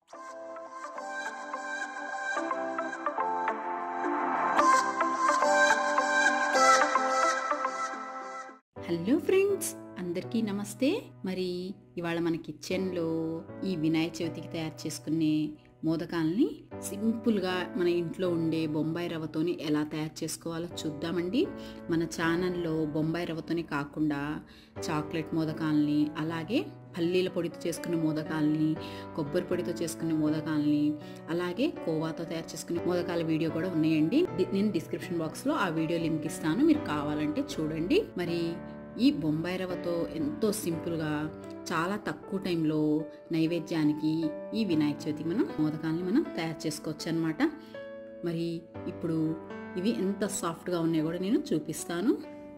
hello friends అందరికీ నమస్తే మరి ఇవాళ మన కిచెన్లో ఈ వినాయక చవితికి తయారు చేసుకునే మోదకాలని సింపుల్గా మన ఇంట్లో ఉండే బొంబాయి రవ్వతోని ఎలా తయారు చేసుకోవాలో చూద్దామండి మన ఛానల్లో బొంబాయి రవ్వతోని కాకుండా చాక్లెట్ మోదకాలని అలాగే పల్లీల పొడితో చేసుకునే మోదకాలని కొబ్బరి పొడితో చేసుకునే మోదకాలని అలాగే కోవాతో తయారు చేసుకునే మోదకాల వీడియో కూడా ఉన్నాయండి డి- నేను డిస్క్రిప్షన్ బాక్స్లో ఆ వీడియో లింక్ ఇస్తాను మీరు కావాలంటే చూడండి మరి ఈ బొంబాయి రవ్వతో ఎంతో సింపుల్గా చాలా తక్కువ టైంలో నైవేద్యానికి ఈ వినాయక చవితికి మనం మోదకాలని మనం తయారు చేసుకోవచ్చు అనమాట మరి ఇప్పుడు ఇవి ఎంత సాఫ్ట్గా ఉన్నాయో కూడా నేను చూపిస్తాను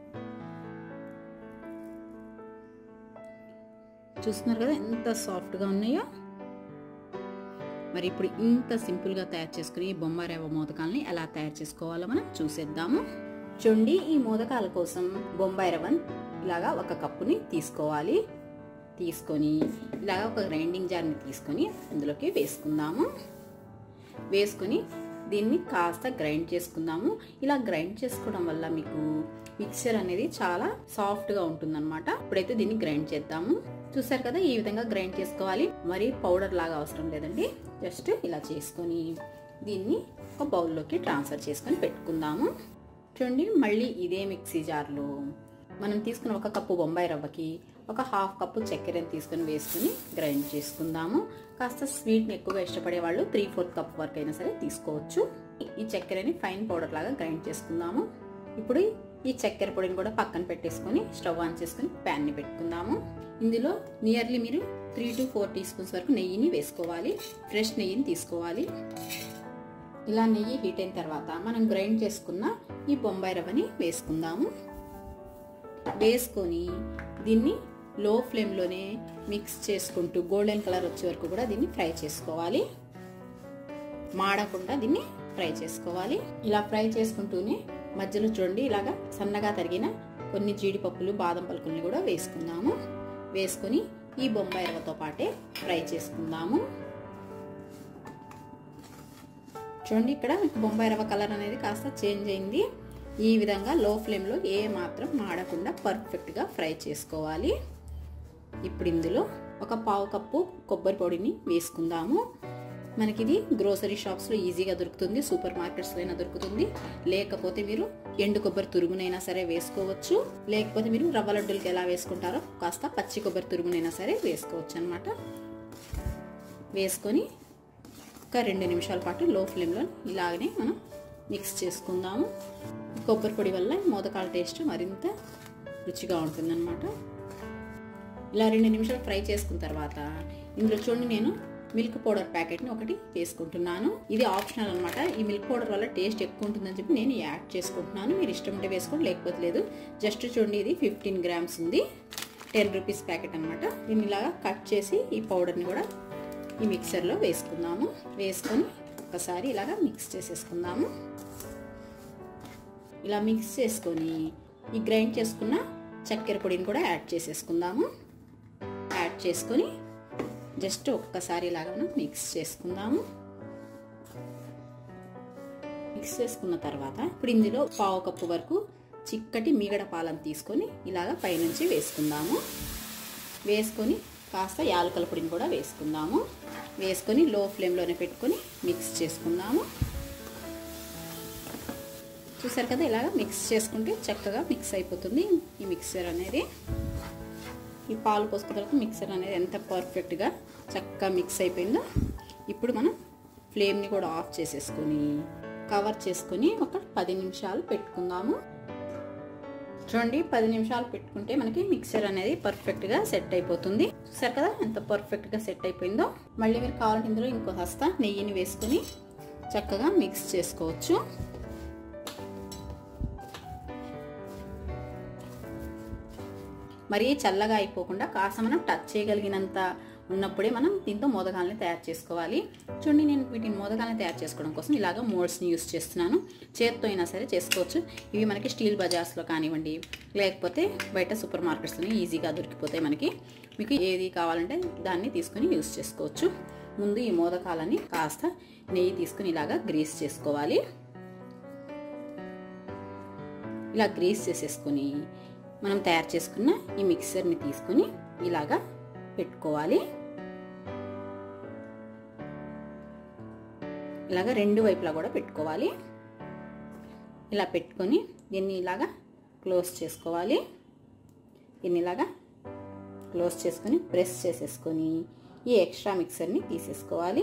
చూస్తున్నారు కదా ఎంత సాఫ్ట్గా ఉన్నాయో మరి ఇప్పుడు ఇంత సింపుల్గా తయారు చేసుకుని ఈ బొమ్మ రవ్వ మోదకాలని ఎలా తయారు చేసుకోవాలో మనం చూసేద్దాము చూడండి ఈ మోదకాల కోసం బొంబాయి రవ్వను ఇలాగా ఒక కప్పుని తీసుకోవాలి తీసుకొని ఇలాగా ఒక గ్రైండింగ్ జార్ని తీసుకొని అందులోకి వేసుకుందాము వేసుకొని దీన్ని కాస్త గ్రైండ్ చేసుకుందాము ఇలా గ్రైండ్ చేసుకోవడం వల్ల మీకు మిక్చర్ అనేది చాలా సాఫ్ట్గా ఉంటుందన్నమాట ఇప్పుడైతే దీన్ని గ్రైండ్ చేద్దాము చూసారు కదా ఈ విధంగా గ్రైండ్ చేసుకోవాలి మరి పౌడర్ లాగా అవసరం లేదండి జస్ట్ ఇలా చేసుకొని దీన్ని ఒక బౌల్లోకి ట్రాన్స్ఫర్ చేసుకొని పెట్టుకుందాము చూడండి మళ్ళీ ఇదే మిక్సీ జార్లో మనం తీసుకున్న ఒక కప్పు బొంబాయి రవ్వకి ఒక హాఫ్ కప్పు చక్కెరని తీసుకొని వేసుకుని గ్రైండ్ చేసుకుందాము కాస్త స్వీట్ని ఎక్కువగా ఇష్టపడే వాళ్ళు త్రీ ఫోర్త్ కప్ వరకు అయినా సరే తీసుకోవచ్చు ఈ చక్కెరని ఫైన్ పౌడర్ లాగా గ్రైండ్ చేసుకుందాము ఇప్పుడు ఈ చక్కెర పొడిని కూడా పక్కన పెట్టేసుకొని స్టవ్ ఆన్ చేసుకుని ప్యాన్ని పెట్టుకుందాము ఇందులో నియర్లీ మీరు three to four teaspoons వరకు నెయ్యిని వేసుకోవాలి ఫ్రెష్ నెయ్యిని తీసుకోవాలి ఇలా నెయ్యి హీట్ అయిన తర్వాత మనం గ్రైండ్ చేసుకున్న ఈ బొంబాయి రవ్వని వేసుకుందాము వేసుకొని దీన్ని లో ఫ్లేమ్లోనే మిక్స్ చేసుకుంటూ గోల్డెన్ కలర్ వచ్చే వరకు కూడా దీన్ని ఫ్రై చేసుకోవాలి మాడకుండా దీన్ని ఫ్రై చేసుకోవాలి ఇలా ఫ్రై చేసుకుంటూనే మధ్యలో చూడండి ఇలాగా సన్నగా తరిగిన కొన్ని జీడిపప్పులు బాదం పలుకుల్ని కూడా వేసుకుందాము వేసుకొని ఈ బొంబాయి రవ్వతో పాటే ఫ్రై చేసుకుందాము చూడండి ఇక్కడ మీకు బొంబాయి రవ్వ కలర్ అనేది కాస్త చేంజ్ అయింది ఈ విధంగా లో ఫ్లేమ్లో ఏ మాత్రం మాడకుండా పర్ఫెక్ట్గా ఫ్రై చేసుకోవాలి ఇప్పుడు ఇందులో ఒక పావు కప్పు కొబ్బరి పొడిని వేసుకుందాము మనకి ఇది గ్రోసరీ షాప్స్లో ఈజీగా దొరుకుతుంది సూపర్ మార్కెట్స్లో అయినా దొరుకుతుంది లేకపోతే మీరు ఎండు కొబ్బరి తురుగునైనా సరే వేసుకోవచ్చు లేకపోతే మీరు రవ్వ లడ్డూలకి ఎలా వేసుకుంటారో కాస్త పచ్చి కొబ్బరి తురుగునైనా సరే వేసుకోవచ్చు అనమాట వేసుకొని ఒక రెండు నిమిషాల పాటు లో ఫ్లేమ్లో ఇలాగనే మనం మిక్స్ చేసుకుందాము కొబ్బరి పొడి వల్ల మోదకాల టేస్ట్ మరింత రుచిగా ఉంటుందన్నమాట ఇలా రెండు నిమిషాలు ఫ్రై చేసుకున్న తర్వాత ఇందులో చూడండి నేను మిల్క్ పౌడర్ ప్యాకెట్ని ఒకటి వేసుకుంటున్నాను ఇది ఆప్షనల్ అనమాట ఈ మిల్క్ పౌడర్ వల్ల టేస్ట్ ఎక్కువ ఉంటుందని చెప్పి నేను యాడ్ చేసుకుంటున్నాను మీరు ఇష్టం ఉంటే వేసుకోండి లేకపోతే లేదు జస్ట్ చూడండి ఇది ఫిఫ్టీన్ గ్రామ్స్ ఉంది టెన్ రూపీస్ ప్యాకెట్ అనమాట దీన్ని ఇలాగా కట్ చేసి ఈ పౌడర్ని కూడా ఈ మిక్సర్లో వేసుకుందాము వేసుకొని ఒకసారి ఇలాగా మిక్స్ చేసేసుకుందాము ఇలా మిక్స్ చేసుకొని ఈ గ్రైండ్ చేసుకున్న చక్కెర పొడిని కూడా యాడ్ చేసేసుకుందాము యాడ్ చేసుకొని జస్ట్ ఒక్కసారి ఇలాగా మనం మిక్స్ చేసుకుందాము మిక్స్ చేసుకున్న తర్వాత ఇప్పుడు ఇందులో పావు కప్పు వరకు చిక్కటి మీగడ పాలను తీసుకొని ఇలాగ పైనుంచి వేసుకుందాము వేసుకొని కాస్త యాలకల పొడిని కూడా వేసుకుందాము వేసుకొని లో ఫ్లేమ్లోనే పెట్టుకొని మిక్స్ చేసుకుందాము చూసారు కదా ఇలాగ మిక్స్ చేసుకుంటే చక్కగా మిక్స్ అయిపోతుంది ఈ మిక్సర్ అనేది ఈ పాలు పోసుకున్న తర్వాత మిక్సర్ అనేది ఎంత పర్ఫెక్ట్గా చక్కగా మిక్స్ అయిపోయిందో ఇప్పుడు మనం ఫ్లేమ్ని కూడా ఆఫ్ చేసేసుకొని కవర్ చేసుకొని ఒక పది నిమిషాలు పెట్టుకుందాము చూడండి పది నిమిషాలు పెట్టుకుంటే మనకి మిక్సర్ అనేది పర్ఫెక్ట్గా సెట్ అయిపోతుంది చూసారు కదా ఎంత పర్ఫెక్ట్గా సెట్ అయిపోయిందో మళ్ళీ మీరు కావాలంటే ఇందులో ఇంకో హస్త నెయ్యిని వేసుకొని చక్కగా మిక్స్ చేసుకోవచ్చు మరీ చల్లగా అయిపోకుండా కాస్త మనం టచ్ చేయగలిగినంత ఉన్నప్పుడే మనం దీంతో మోదకాలని తయారు చేసుకోవాలి చూడండి నేను వీటిని మోదకాలని తయారు చేసుకోవడం కోసం ఇలాగ మోల్డ్స్ని యూస్ చేస్తున్నాను చేత్తో అయినా సరే చేసుకోవచ్చు ఇవి మనకి స్టీల్ బజార్స్లో కానివ్వండి లేకపోతే బయట సూపర్ మార్కెట్స్లోనే ఈజీగా దొరికిపోతాయి మనకి మీకు ఏది కావాలంటే దాన్ని తీసుకొని యూస్ చేసుకోవచ్చు ముందు ఈ మోదకాలని కాస్త నెయ్యి తీసుకుని ఇలాగా గ్రీస్ చేసుకోవాలి ఇలా గ్రీస్ చేసేసుకొని మనం తయారు చేసుకున్న ఈ మిక్సర్ని తీసుకొని ఇలాగా పెట్టుకోవాలి ఇలాగా రెండు వైపులా కూడా పెట్టుకోవాలి ఇలా పెట్టుకొని దీన్ని ఇలాగా క్లోజ్ చేసుకోవాలి దీన్ని ఇలాగా క్లోజ్ చేసుకొని ప్రెస్ చేసేసుకొని ఈ ఎక్స్ట్రా మిక్సర్ని తీసేసుకోవాలి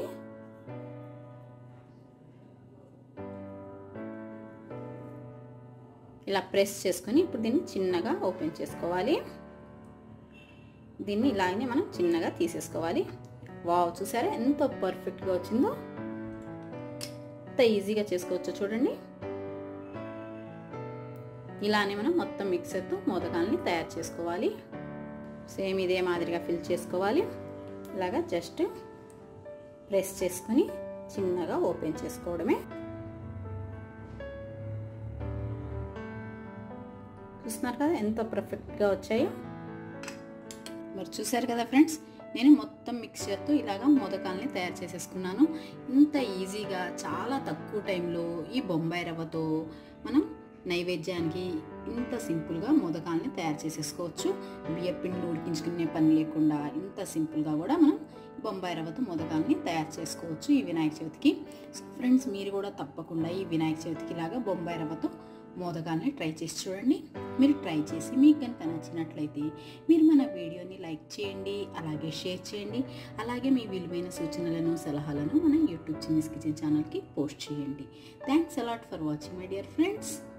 ఇలా ప్రెస్ చేసుకొని ఇప్పుడు దీన్ని చిన్నగా ఓపెన్ చేసుకోవాలి దీన్ని ఇలాగనే మనం చిన్నగా తీసేసుకోవాలి వావ్ చూసారా ఎంత పర్ఫెక్ట్గా వచ్చిందో ఎంత ఈజీగా చేసుకోవచ్చు చూడండి ఇలానే మనం మొత్తం మిక్సర్తో మోదకాలని తయారు చేసుకోవాలి సేమ్ ఇదే మాదిరిగా ఫిల్ చేసుకోవాలి ఇలాగా జస్ట్ ప్రెస్ చేసుకొని చిన్నగా ఓపెన్ చేసుకోవడమే చూస్తున్నారు కదా ఎంత పర్ఫెక్ట్గా వచ్చాయో మరి చూసారు కదా ఫ్రెండ్స్ నేను మొత్తం మిక్చర్తో ఇలాగా మోదకాలని తయారు చేసేసుకున్నాను ఇంత ఈజీగా చాలా తక్కువ టైంలో ఈ బొంబాయి రవ్వతో మనం నైవేద్యానికి ఇంత సింపుల్గా మోదకాలని తయారు చేసేసుకోవచ్చు బియ్యం పిండి ఉడికించుకునే పని లేకుండా ఇంత సింపుల్గా కూడా మనం బొంబాయి రవ్వతో మోదకాలని తయారు చేసుకోవచ్చు ఈ వినాయక చవితికి ఫ్రెండ్స్ మీరు కూడా తప్పకుండా ఈ వినాయక చవితికి ఇలాగా బొంబాయి రవ్వతో మోదకాలని ట్రై చేసి చూడండి మీరు ట్రై చేసి మీకు కనుక నచ్చినట్లయితే మీరు మన వీడియోని లైక్ చేయండి అలాగే షేర్ చేయండి అలాగే మీ విలువైన సూచనలను సలహాలను మన యూట్యూబ్ చిన్నస్ కిచెన్ ఛానల్కి పోస్ట్ చేయండి thanks a lot for watching my dear friends